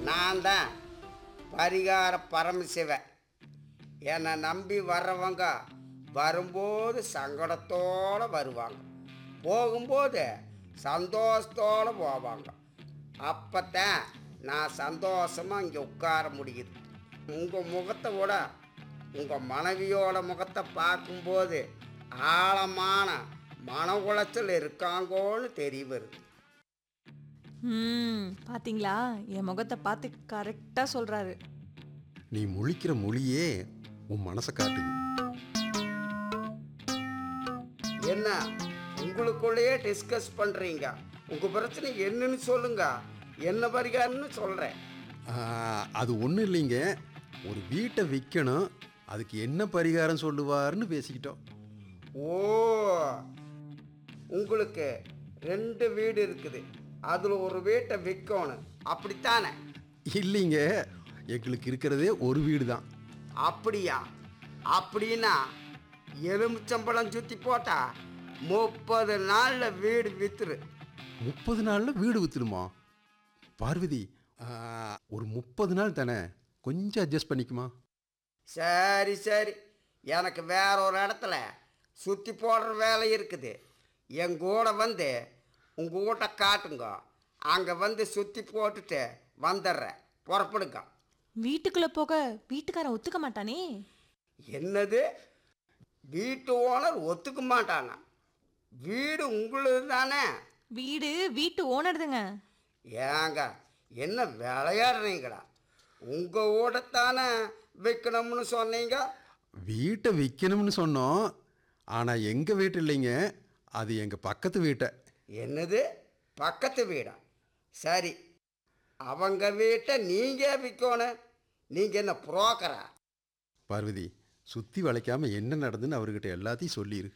நான் தான் பரிகார பரமசிவன் என்னை நம்பி வர்றவங்க வரும்போது சங்கடத்தோடு வருவாங்க போகும்போது சந்தோஷத்தோடு போவாங்க அப்போத்தான் நான் சந்தோஷமாக இங்கே உட்கார முடியுது உங்கள் முகத்தை விட உங்கள் மனைவியோட முகத்தை பார்க்கும்போது ஆழமான மன உளைச்சல் இருக்காங்கோன்னு தெரிய வருது ம் பாத்தீங்களா என் முகத்தை பார்த்து கரெக்டாக சொல்றாரு நீ முழிக்கிற மொழியே உன் மனசை காட்டுது என்ன உங்களுக்குள்ளேயே டிஸ்கஸ் பண்ணுறீங்க உங்கள் பிரச்சனை என்னன்னு சொல்லுங்க என்ன பரிகாரம்னு சொல்கிறேன் ஆ, அது ஒன்றும் இல்லைங்க ஒரு வீட்டை விற்கணும் அதுக்கு என்ன பரிகாரம் சொல்லுவாருன்னு பேசிக்கிட்டோம் ஓ உங்களுக்கு ரெண்டு வீடு இருக்குது அதில் ஒரு வீட்டை விற்கணும் அப்படித்தானே இல்லைங்க எங்களுக்கு இருக்கிறதே ஒரு வீடு தான் அப்படியா அப்படின்னா எலுமிச்சம்பழம் சுற்றி போட்டா முப்பது நாளில் வீடு வித்துரு முப்பது நாளில் வீடு விற்றுடுமா பார்வதி ஆ, ஒரு முப்பது நாள் தானே கொஞ்சம் அட்ஜஸ்ட் பண்ணிக்குமா சரி சரி எனக்கு வேற ஒரு இடத்துல சுற்றி போடுற வேலை இருக்குது என் கூட வந்து உங்கள் வீட்டை காட்டுங்க அங்கே வந்து சுற்றி போட்டுட்டு வந்துடுறேன் புறப்படுங்க வீட்டுக்குள்ள போக வீட்டுக்காரன் ஒத்துக்க மாட்டானே என்னது வீட்டு ஓனர் ஒத்துக்க மாட்டானா வீடு உங்களுது தானே வீடு வீட்டு ஓனர்துங்க ஏங்க என்ன விளையாடுறீங்களா உங்கள் வீடைத்தானே விற்கணும்னு சொன்னீங்க வீட்டை விற்கணும்னு சொன்னோம் ஆனால் எங்கள் வீட்டு இல்லைங்க அது எங்கள் பக்கத்து வீட்டை என்னது பக்கத்து வீடா சரி அவங்க வீட்டை நீங்கள் விற்கணும் நீங்கள் என்ன புரோக்கரா பார்வதி சுற்றி வளைக்காம என்ன நடந்துன்னு அவர்கிட்ட எல்லாத்தையும் சொல்லிடு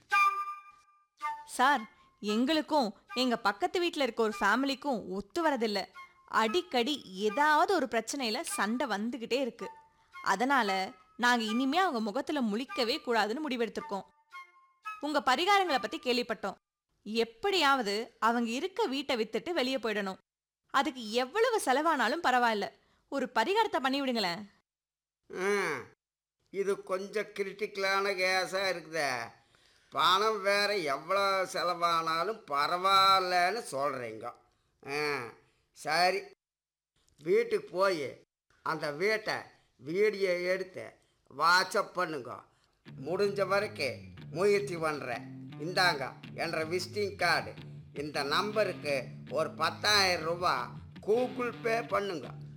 சார் எங்களுக்கும் எங்க பக்கத்து வீட்டில் இருக்க ஒரு ஃபேமிலிக்கும் ஒத்து வரதில்ல அடிக்கடி ஏதாவது ஒரு பிரச்சனையில சண்டை வந்துகிட்டே இருக்கு அதனால நாங்க இனிமே அவங்க முகத்துல முழிக்கவே கூடாதுன்னு முடிவெடுத்திருக்கோம் உங்க பரிகாரங்களை பத்தி கேள்விப்பட்டோம் எப்படியாவது அவங்க இருக்க வீட்டை வித்துட்டு வெளியே போயிடணும் அதுக்கு எவ்வளவு செலவானாலும் பரவாயில்ல ஒரு பரிகாரத்தை பண்ணி விடுங்களேன் ம் இது கொஞ்சம் கிரிட்டிக்கலான கேஸாக இருக்குதே பணம் வேற எவ்வளோ செலவானாலும் பரவாயில்லன்னு சொல்கிறீங்க ஆ சரி வீட்டுக்கு போய் அந்த வீட்டை வீடியோ எடுத்து வாட்ஸ்அப் பண்ணுங்க முடிஞ்ச வரைக்கும் முயற்சி பண்ணுறேன் இந்தாங்க என்ற விசிட்டிங் கார்டு இந்த நம்பருக்கு ஒரு பத்தாயிரம் ரூபாய் கூகுள் பே பண்ணுங்க